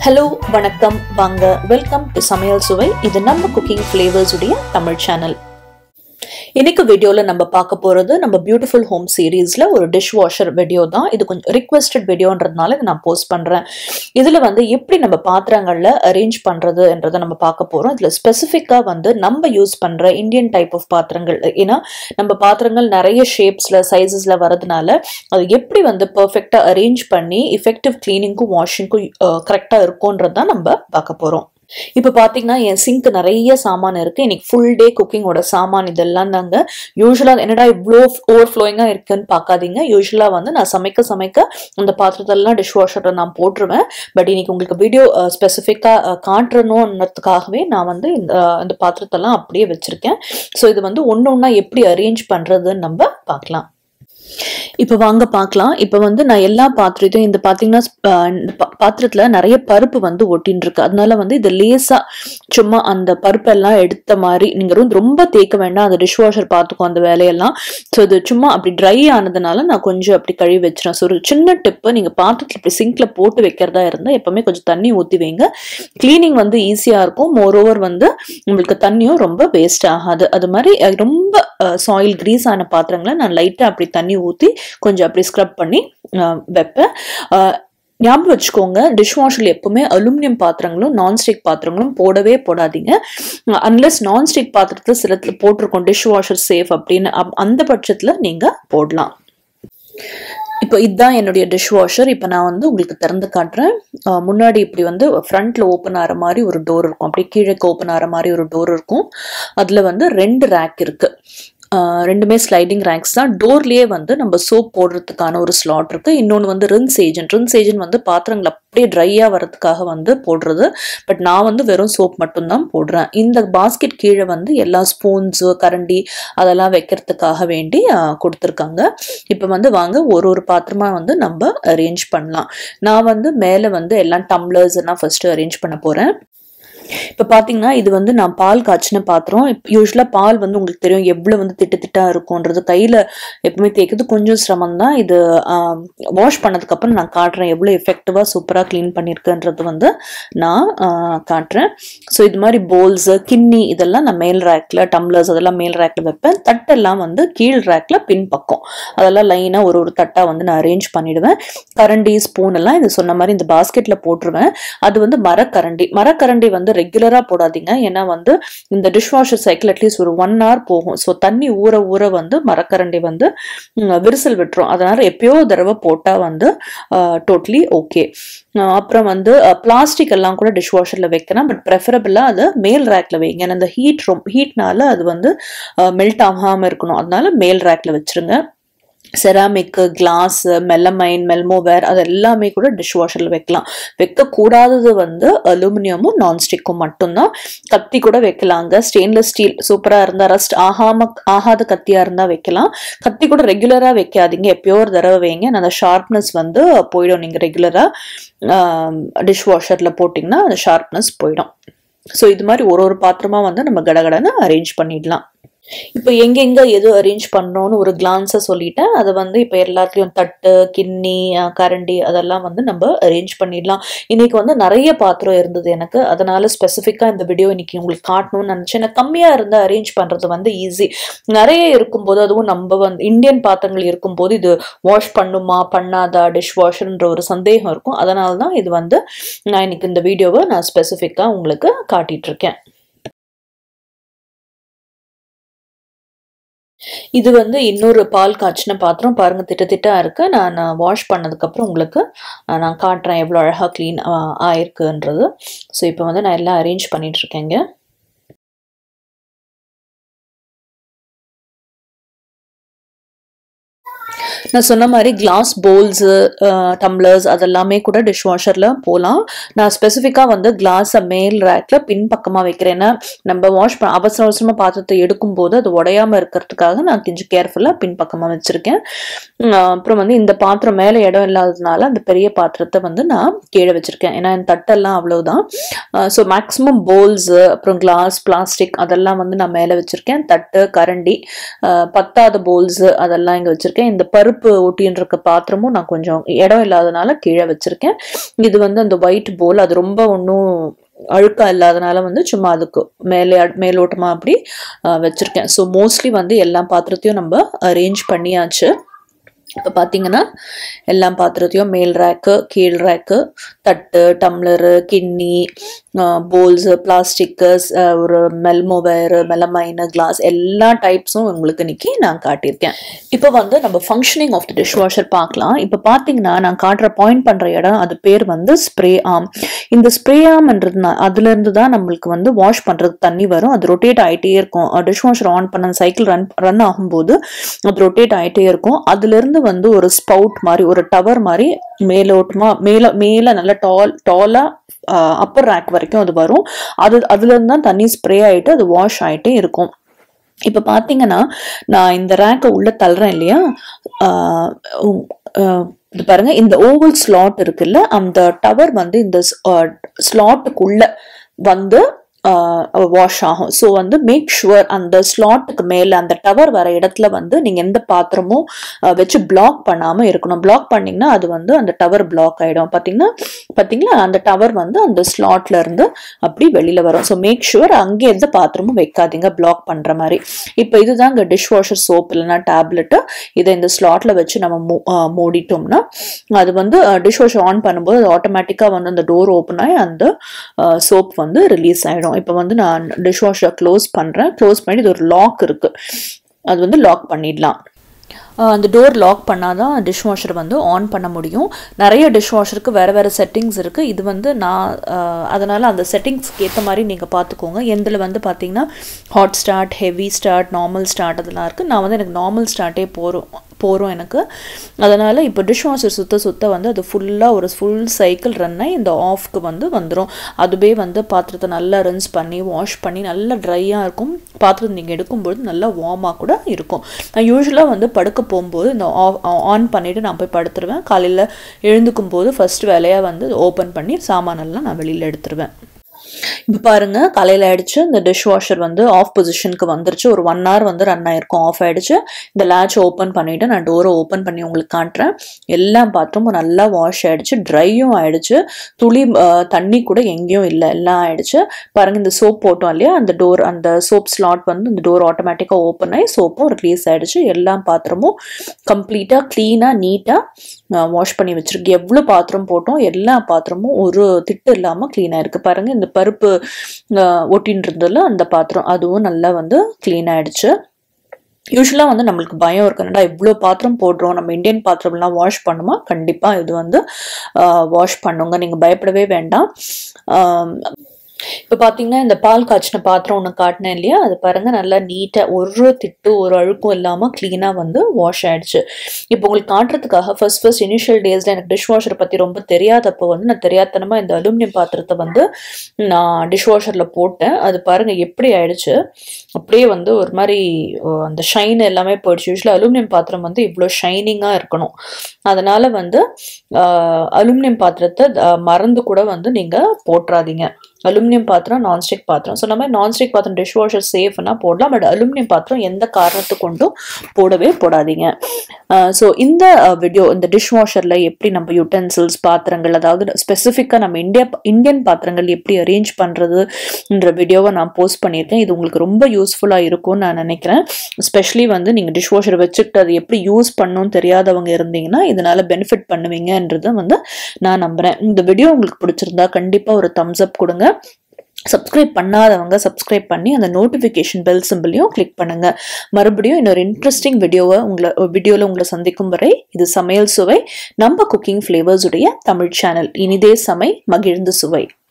hello வணக்கம் வாங்க welcome to சமையல் சுவை இது நம்ம குக்கிங் ஃப்ளேவர்ஸ் உடைய தமிழ் சேனல் இன்னைக்கு வீடியோல நம்ம பார்க்க போறது நம்ம பியூட்டிஃபுல் ஹோம் சீரீஸ்ல ஒரு டிஷ் வாஷர் வீடியோ தான் இது கொஞ்சம் ரிக்வெஸ்டட் வீடியோன்றதுனால இதை நான் போஸ்ட் பண்றேன் இதுல வந்து எப்படி நம்ம பாத்திரங்கள்ல அரேஞ்ச் பண்றதுன்றதை நம்ம பார்க்க போறோம் இதுல ஸ்பெசிஃபிக்கா வந்து நம்ம யூஸ் பண்ற இந்தியன் டைப் ஆஃப் பாத்திரங்கள் ஏன்னா நம்ம பாத்திரங்கள் நிறைய ஷேப்ஸ்ல சைசஸ்ல வரதுனால அது எப்படி வந்து பெர்ஃபெக்டா அரேஞ்ச் பண்ணி இஃபெக்டிவ் கிளீனிங்க்கும் வாஷிங்க்கும் கரெக்டா இருக்கும்ன்றது தான் நம்ம பார்க்க போறோம் இப்போ பார்த்தீங்கன்னா என் சிங்க் நிறைய சாமான் இருக்கு இன்னைக்கு ஃபுல் டே குக்கிங்கோட சாமான் இதெல்லாம் தாங்க யூஸ்வலாக என்னடா இவ்வளோ ஓவர் ஃப்ளோயிங்காக இருக்குன்னு பார்க்காதீங்க யூஸ்வலாக வந்து நான் சமைக்க சமைக்க அந்த பாத்திரத்தெல்லாம் டிஷ் வாஷரில் நான் போட்டுருவேன் பட் இன்னைக்கு உங்களுக்கு வீடியோ ஸ்பெசிஃபிக்காக காட்டணுன்றதுக்காகவே நான் வந்து இந்த இந்த பாத்திரத்தெல்லாம் அப்படியே வச்சுருக்கேன் ஸோ இது வந்து ஒன்று ஒன்றா எப்படி அரேஞ்ச் பண்ணுறதுன்னு நம்ம பார்க்கலாம் இப்போ வாங்க பார்க்கலாம் இப்போ வந்து நான் எல்லா பாத்திரத்தையும் இந்த பார்த்தீங்கன்னா இந்த பாத்திரத்தில் நிறைய பருப்பு வந்து ஒட்டின்னு இருக்கு அதனால வந்து இது லேசாக சும்மா அந்த பருப்பெல்லாம் எடுத்த மாதிரி நீங்கள் வந்து ரொம்ப தேய்க்க வேண்டாம் அந்த டிஷ் வாஷர் பார்த்துக்கோ அந்த வேலையெல்லாம் ஸோ இது சும்மா அப்படி ட்ரை ஆனதுனால நான் கொஞ்சம் அப்படி கழுவி வச்சிடறேன் ஸோ ஒரு சின்ன டிப்பு நீங்கள் பாத்திரத்தில் இப்படி சிங்கில் போட்டு வைக்கிறதா இருந்தால் எப்பவுமே கொஞ்சம் தண்ணி ஊற்றி வைங்க க்ளீனிங் வந்து ஈஸியாக இருக்கும் மோர் ஓவர் வந்து உங்களுக்கு தண்ணியும் ரொம்ப வேஸ்ட் ஆகாது அது மாதிரி ரொம்ப சாயில் கிரீஸ் ஆன பாத்திரங்களை நான் லைட்டாக அப்படி தண்ணி ஊற்றி கொஞ்சம் அப்படி ஸ்க்ரப் பண்ணி வைப்பேன் ஞாபகம் வச்சுக்கோங்க டிஷ் வாஷரில் எப்பவுமே அலுமினியம் பாத்திரங்களும் நான்ஸ்டிக் பாத்திரங்களும் போடவே போடாதீங்க அன்லெஸ் நான்ஸ்டிக் பாத்திரத்தில் சிலத்தில் போட்டிருக்கோம் டிஷ் வாஷர் சேஃப் அப்படின்னு அந்த பட்சத்தில் நீங்கள் போடலாம் இப்போ இதுதான் என்னுடைய டிஷ் வாஷர் இப்போ நான் வந்து உங்களுக்கு திறந்து காட்டுறேன் முன்னாடி இப்படி வந்து ஃப்ரண்ட்ல ஓப்பன் ஆகிற மாதிரி ஒரு டோர் இருக்கும் அப்படியே கீழே ஓப்பன் ஆகிற மாதிரி ஒரு டோர் இருக்கும் அதில் வந்து ரெண்டு ரேக் இருக்கு ரெண்டுமே ஸ்லைடிங் ரேக்ஸ் தான் டோர்லேயே வந்து நம்ம சோப் போடுறதுக்கான ஒரு ஸ்லாட் இருக்கு இன்னொன்று வந்து ரின்ஸ் ஏஜென்ட் ரின்ஸ் ஏஜென்ட் வந்து பாத்திரங்கள் அப்படியே ட்ரையாக வரதுக்காக வந்து போடுறது பட் நான் வந்து வெறும் சோப் மட்டும்தான் போடுறேன் இந்த பாஸ்கெட் கீழே வந்து எல்லா ஸ்பூன்ஸு கரண்டி அதெல்லாம் வைக்கிறதுக்காக வேண்டி கொடுத்துருக்காங்க இப்போ வந்து வாங்க ஒரு ஒரு பாத்திரமா வந்து நம்ம அரேஞ்ச் பண்ணலாம் நான் வந்து மேலே வந்து எல்லாம் டம்ளர்ஸ் எல்லாம் ஃபர்ஸ்ட் அரேஞ்ச் பண்ண போகிறேன் இப்போ பார்த்தீங்கன்னா இது வந்து நான் பால் காய்ச்சின பாத்திரம் யூஸ்வலாக பால் வந்து உங்களுக்கு தெரியும் எவ்வளோ வந்து திட்டு திட்டாக இருக்கும்ன்றது கையில் எப்பவுமே தேய்க்கிறது கொஞ்சம் சிரமம் தான் இது வாஷ் பண்ணதுக்கப்புறம் நான் காட்டுறேன் எவ்வளோ எஃபெக்டிவாக சூப்பராக க்ளீன் பண்ணியிருக்குன்றது வந்து நான் காட்டுறேன் ஸோ இது மாதிரி போல்ஸு கிண்ணி இதெல்லாம் நான் மேல் ரேக்கில் டம்ளர்ஸ் அதெல்லாம் மேல் ரேக்கில் வைப்பேன் தட்டெல்லாம் வந்து கீழ் ரேக்கில் பின் பக்கம் அதெல்லாம் லைனாக ஒரு ஒரு தட்டாக வந்து நான் அரேஞ்ச் பண்ணிடுவேன் கரண்டி ஸ்பூன் எல்லாம் இது சொன்ன மாதிரி இந்த பாஸ்கெட்டில் போட்டுருவேன் அது வந்து மரக்கரண்டி மரக்கரண்டி வந்து ரெகுலராக போடாதீங்க ஏன்னா வந்து இந்த டிஷ் வாஷர் சைக்கிள் அட்லீஸ்ட் ஒரு ஒன் ஹவர் போகும் ஸோ தண்ணி ஊற ஊற வந்து மரக்கரண்டி வந்து விரிசல் விட்டுரும் அதனால எப்பயோ தடவை போட்டால் வந்து டோட்லி ஓகே அப்புறம் வந்து பிளாஸ்டிக் எல்லாம் கூட டிஷ் வாஷரில் வைக்கலாம் பட் ப்ரெஃபரபிளாக அதை மேல் ரேக்கில் வைங்க ஏன்னா அந்த ஹீட் ரொம்ப ஹீட்னால அது வந்து மெல்ட் ஆகாமல் இருக்கணும் அதனால மேல் ரேக்கில் வச்சுருங்க செராமிக்கு கிளாஸ் மெல்லமைன் மெல்மோவேர் அது எல்லாமே கூட டிஷ் வாஷரில் வைக்கலாம் வைக்கக்கூடாதது வந்து அலுமினியமும் நான்ஸ்டிக்கும் மட்டும்தான் கத்தி கூட வைக்கலாங்க ஸ்டெயின்லெஸ் ஸ்டீல் சூப்பராக இருந்தால் ரஸ்ட் ஆகாம ஆகாத கத்தியாக இருந்தால் வைக்கலாம் கத்தி கூட ரெகுலராக வைக்காதீங்க எப்பயோ ஒரு தடவை வைங்க அந்த ஷார்ப்னஸ் வந்து போயிடும் நீங்கள் ரெகுலராக டிஷ் வாஷரில் போட்டிங்கன்னா அந்த ஷார்ப்னஸ் போயிடும் ஸோ இது மாதிரி ஒரு ஒரு பாத்திரமா வந்து நம்ம கடகடன்னு அரேஞ்ச் பண்ணிடலாம் இப்போ எங்கெங்க எது அரேஞ்ச் பண்ணோன்னு ஒரு கிளான்ஸை சொல்லிட்டேன் அதை வந்து இப்போ எல்லாத்துலேயும் தட்டு கிண்ணி கரண்டி அதெல்லாம் வந்து நம்ம அரேஞ்ச் பண்ணிடலாம் இன்னைக்கு வந்து நிறைய பாத்திரம் இருந்தது எனக்கு அதனால ஸ்பெசிஃபிக்காக இந்த வீடியோ இன்னைக்கு உங்களுக்கு காட்டணும்னு நினச்சேன் எனக்கு கம்மியாக இருந்தால் அரேஞ்ச் பண்ணுறது வந்து ஈஸி நிறைய இருக்கும்போது அதுவும் நம்ம வந்து இந்தியன் பாத்திரங்கள் இருக்கும்போது இது வாஷ் பண்ணுமா பண்ணாதா டிஷ் வாஷர்ன்ற ஒரு சந்தேகம் இருக்கும் அதனால தான் இது வந்து நான் இன்னைக்கு இந்த வீடியோவை நான் ஸ்பெசிஃபிக்காக உங்களுக்கு காட்டிட்டு இருக்கேன் இது வந்து இன்னொரு பால் காய்ச்சின பாத்திரம் பாருங்க திட்ட திட்டா இருக்கு நான் வாஷ் பண்ணதுக்கப்புறம் உங்களுக்கு நான் காட்டுறேன் எவ்வளோ அழகாக க்ளீன் ஆயிருக்குன்றது ஸோ இப்போ வந்து நான் எல்லாம் அரேஞ்ச் பண்ணிட்டு இருக்கேங்க நான் சொன்ன மாதிரி கிளாஸ் பவுல்ஸு டம்ளர்ஸ் அதெல்லாமே கூட டிஷ் வாஷரில் போகலாம் நான் ஸ்பெசிஃபிக்காக வந்து கிளாஸை மேல் ரேக்கில் பின்பக்கமாக வைக்கிறேன் ஏன்னா நம்ம வாஷ் பண்ண அவசர அவசரமாக பாத்திரத்தை எடுக்கும்போது அது உடையாமல் இருக்கிறதுக்காக நான் கொஞ்சம் கேர்ஃபுல்லாக பின்பக்கமாக வச்சுருக்கேன் அப்புறம் வந்து இந்த பாத்திரம் மேலே இடம் இல்லாததுனால அந்த பெரிய பாத்திரத்தை வந்து நான் கீழே வச்சுருக்கேன் ஏன்னா என் தட்டெல்லாம் அவ்வளவுதான் ஸோ மேக்ஸிமம் பவுல்ஸு அப்புறம் கிளாஸ் பிளாஸ்டிக் அதெல்லாம் வந்து நான் மேலே வச்சுருக்கேன் தட்டு கரண்டி பத்தாத பவுல்ஸு அதெல்லாம் இங்கே வச்சுருக்கேன் இந்த பருப்பு பருப்பு ஒட்டின்னு இருக்க பாத்திரமும் நான் கொஞ்சம் இடம் இல்லாதனால கீழே வச்சிருக்கேன் இது வந்து அந்த ஒயிட் போல் அது ரொம்ப ஒன்றும் அழுக்கா இல்லாதனால வந்து சும்மா அதுக்கு மேலே மேலோட்டமாக அப்படி அஹ், வச்சிருக்கேன் ஸோ மோஸ்ட்லி வந்து எல்லா பாத்திரத்தையும் நம்ம அரேஞ்ச் பண்ணியாச்சு இப்போ பார்த்தீங்கன்னா எல்லா பாத்திரத்தையும் மேல் ரேக்கு கீழ் ரேக்கு தட்டு டம்ளரு கிண்ணி போல்ஸு பிளாஸ்டிக்கு ஒரு மெல்மோ வயரு மெலமைனு கிளாஸ் எல்லா டைப்ஸும் உங்களுக்கு இன்னைக்கு நான் காட்டியிருக்கேன் இப்போ வந்து நம்ம functioning of the dishwasher பார்க்கலாம் இப்போ பார்த்தீங்கன்னா நான் காட்டுற பாயிண்ட் பண்ணுற இடம் அது பேர் வந்து ஸ்ப்ரே ஆம் இந்த ஸ்ப்ரே ஆம்ன்றதுனா அதுலேருந்து தான் நம்மளுக்கு வந்து வாஷ் பண்ணுறதுக்கு தண்ணி வரும் அது ரொட்டேட் ஆகிட்டே இருக்கும் டிஷ் வாஷர் ஆன் பண்ண சைக்கிள் ரன் ரன் ஆகும்போது அது ரொட்டேட் ஆகிட்டே இருக்கும் அதுலேருந்து வந்து ஒரு ஸ்பவுட் மாதிரி ஒரு டவர் மாதிரி மேலோட்டமா மேல மேல நல்ல டால் டாலா அப்பர் ரேக் வரைக்கும் அது வரும் அது அதுல இருந்து தான் தண்ணி ஸ்ப்ரே ஆயிட்டு அது வாஷ் ஆயிட்டே இருக்கும் இப்ப பாத்தீங்கன்னா நான் இந்த ரேக்கை உள்ள தள்ளுறேன் இல்லையா ஆஹ் உம், ஆஹ் இது பாருங்க இந்த ஓவல் ஸ்லாட் இருக்குல்ல அந்த டவர் வந்து இந்த ஸ்லாட்டுக்குள்ள வந்து வாஷ் ஆகும் ஸோ வந்து மேக் ஷுவர் அந்த ஸ்லாட்டுக்கு மேலே அந்த டவர் வர இடத்துல வந்து நீங்கள் எந்த பாத்திரமும் அஹ், வச்சு பிளாக் பண்ணாமல் இருக்கணும் பிளாக் பண்ணிங்கன்னா அது வந்து அந்த டவர் பிளாக் ஆகிடும் பார்த்தீங்கன்னா பார்த்தீங்களா அந்த டவர் வந்து அந்த ஸ்லாட்ல இருந்து அப்படி வெளியில் வரும் ஸோ மேக் ஷுவர் அங்கே எந்த பாத்திரமும் வைக்காதீங்க பிளாக் பண்ணுற மாதிரி இப்போ இதுதான் இங்கே டிஷ் வாஷர் சோப் இல்லைன்னா டேப்லெட்டு இதை இந்த ஸ்லாட்ல வச்சு நம்ம மூ- அஹ், மூடிட்டோம்னா அது வந்து டிஷ் வாஷர் ஆன் பண்ணும்போது அது ஆட்டோமேட்டிக்காக வந்து அந்த டோர் ஓப்பன் ஆகி அந்த சோப் வந்து ரிலீஸ் ஆகிடும் இப்போ வந்து நான் டிஷ் வாஷரை க்ளோஸ் பண்ணுறேன் க்ளோஸ் பண்ணி இது ஒரு லாக் இருக்குது அது வந்து லாக் பண்ணிடலாம் ஆஹ் அந்த டோர் லாக் பண்ணாதான் டிஷ் வாஷர் வந்து ஆன் பண்ண முடியும் நிறைய டிஷ் வாஷருக்கு வேறு வேறு செட்டிங்ஸ் இருக்குது இது வந்து நான் அதனால் அந்த செட்டிங்ஸ்க்கு ஏற்ற மாதிரி நீங்கள் பார்த்துக்கோங்க எந்தில் வந்து பார்த்தீங்கன்னா hot start heavy start normal start அதெல்லாம் இருக்குது நான் வந்து எனக்கு நார்மல் ஸ்டார்ட்டே போகிறோம் போகிறோம் எனக்கு அதனால் இப்போ டிஷ் வாஷர் சுத்த சுத்த வந்து அது ஃபுல்லாக ஒரு ஃபுல் சைக்கிள் ரன் ஆகி இந்த ஆஃப்க்கு வந்து வந்துடும் அதுவே வந்து பாத்திரத்தை நல்லா ரின்ஸ் பண்ணி வாஷ் பண்ணி நல்லா ட்ரையாக இருக்கும் பாத்திரம் நீங்கள் எடுக்கும்போது நல்லா வார்மாக கூட இருக்கும் நான் யூஸ்வலாக வந்து படுக்க போகும்போது இந்த ஆன் பண்ணிவிட்டு நான் போய் படுத்துருவேன் காலையில் எழுந்துக்கும் போது ஃபர்ஸ்ட் வேலையாக வந்து ஓப்பன் பண்ணி சாமானெல்லாம் நான் வெளியில் எடுத்துருவேன் இப்போ பாருங்க காலையில் ஆயிடுச்சு இந்த டிஷ் வாஷர் வந்து ஆஃப் பொசிஷனுக்கு வந்துருச்சு ஒரு ஒன் hour வந்து ரன் ஆயிருக்கும் ஆஃப் ஆயிடுச்சு இந்த லேட்ச் ஓப்பன் பண்ணிட்டு நான் டோரை ஓப்பன் பண்ணி உங்களுக்கு காட்டுறேன் எல்லா பாத்திரமும் நல்லா வாஷ் ஆயிடுச்சு ட்ரையும் ஆயிடுச்சு துளி அஹ், தண்ணி கூட எங்கேயும் இல்லை எல்லாம் ஆயிடுச்சு பாருங்க இந்த சோப் போட்டோம் இல்லையா அந்த டோர் அந்த சோப் ஸ்லாட் வந்து இந்த டோர் ஆட்டோமேட்டிக்காக ஓப்பன் ஆகி சோப்பும் ரிலீஸ் ஆயிடுச்சு எல்லா பாத்திரமும் கம்ப்ளீட்டாக க்ளீனாக நீட்டாக வாஷ் பண்ணி வச்சிருக்கு எவ்வளோ பாத்திரம் போட்டோம் எல்லா பாத்திரமும் ஒரு திட்டு இல்லாமல் க்ளீனாக இருக்கு பாருங்க இந்த பருப்பு அஹ், ஒட்டின்னு இருந்ததுல அந்த பாத்திரம் அதுவும் நல்லா வந்து க்ளீன் ஆயிடுச்சு யூஸ்வலாக வந்து நம்மளுக்கு பயம் இருக்குன்னா இவ்வளோ பாத்திரம் போடுறோம் நம்ம இந்தியன் பாத்திரம்லாம் வாஷ் பண்ணுமா கண்டிப்பாக இது வந்து வாஷ் பண்ணுங்க நீங்கள் பயப்படவே வேண்டாம் இப்போ பார்த்தீங்கன்னா இந்த பால் காய்ச்சின பாத்திரம் ஒன்று காட்டினேன் இல்லையா அது பாருங்க நல்லா நீட்டாக ஒரு திட்டு ஒரு அழுக்கும் இல்லாமல் க்ளீனாக வந்து வாஷ் ஆயிடுச்சு இப்போ உங்களுக்கு காட்டுறதுக்காக ஃபர்ஸ்ட் ஃபர்ஸ்ட் இனிஷியல் டேஸில் எனக்கு டிஷ் வாஷரை பற்றி ரொம்ப தெரியாதப்போ வந்து நான் தெரியாதனமாக இந்த அலுமினியம் பாத்திரத்தை வந்து நான் டிஷ் வாஷரில் போட்டேன் அது பாருங்க எப்படி ஆயிடுச்சு அப்படியே வந்து ஒரு மாதிரி அஹ், அந்த ஷைன் எல்லாமே போயிடுச்சு யூஸ்வலாக அலுமினியம் பாத்திரம் வந்து இவ்வளோ ஷைனிங்காக இருக்கணும் அதனால வந்து அலுமினியம் பாத்திரத்தை அஹ், மறந்து கூட வந்து நீங்கள் போட்டுறாதீங்க அலுமினியம் பாத்திரம் நான்ஸ்டிக் பாத்திரம் ஸோ நம்ம நான்ஸ்டிக் பாத்திரம் டிஷ் வாஷர் சேஃப்னா போடலாம் பட் அலுமினியம் பாத்திரம் எந்த காரணத்து கொண்டும் போடவே போடாதீங்க ஸோ இந்த வீடியோ இந்த டிஷ் வாஷரில் எப்படி நம்ம யூட்டென்சில்ஸ் பாத்திரங்கள் அதாவது ஸ்பெசிஃபிக்காக நம்ம இந்தியா இந்தியன் பாத்திரங்கள் எப்படி அரேஞ்ச் பண்ணுறதுன்ற வீடியோவை நான் போஸ்ட் பண்ணியிருக்கேன் இது உங்களுக்கு ரொம்ப யூஸ்ஃபுல்லாக இருக்கும்னு நான் நினைக்கிறேன் ஸ்பெஷலி வந்து நீங்கள் டிஷ் வாஷர் வச்சுக்கிட்டு அது எப்படி யூஸ் பண்ணணும்னு தெரியாதவங்க இருந்தீங்கன்னா இதனால பெனிஃபிட் பண்ணுவீங்கன்றதை வந்து நான் நம்புகிறேன் இந்த வீடியோ உங்களுக்கு பிடிச்சிருந்தா கண்டிப்பாக ஒரு தம்ஸ் அப் கொடுங்க சப்ஸ்கிரைப் பண்ணாதவங்க சப்ஸ்கிரைப் பண்ணி அந்த நோட்டிஃபிகேஷன் பெல் சிம்பிளையும் கிளிக் பண்ணுங்க மறுபடியும் இன்னொரு இன்ட்ரெஸ்டிங் வீடியோவை உங்களை வீடியோவில் உங்களை சந்திக்கும் வரை இது சமையல் சுவை நம்ம குக்கிங் ஃப்ளேவர்ஸ் உடைய தமிழ் சேனல் இனிதே சமை மகிழ்ந்து சுவை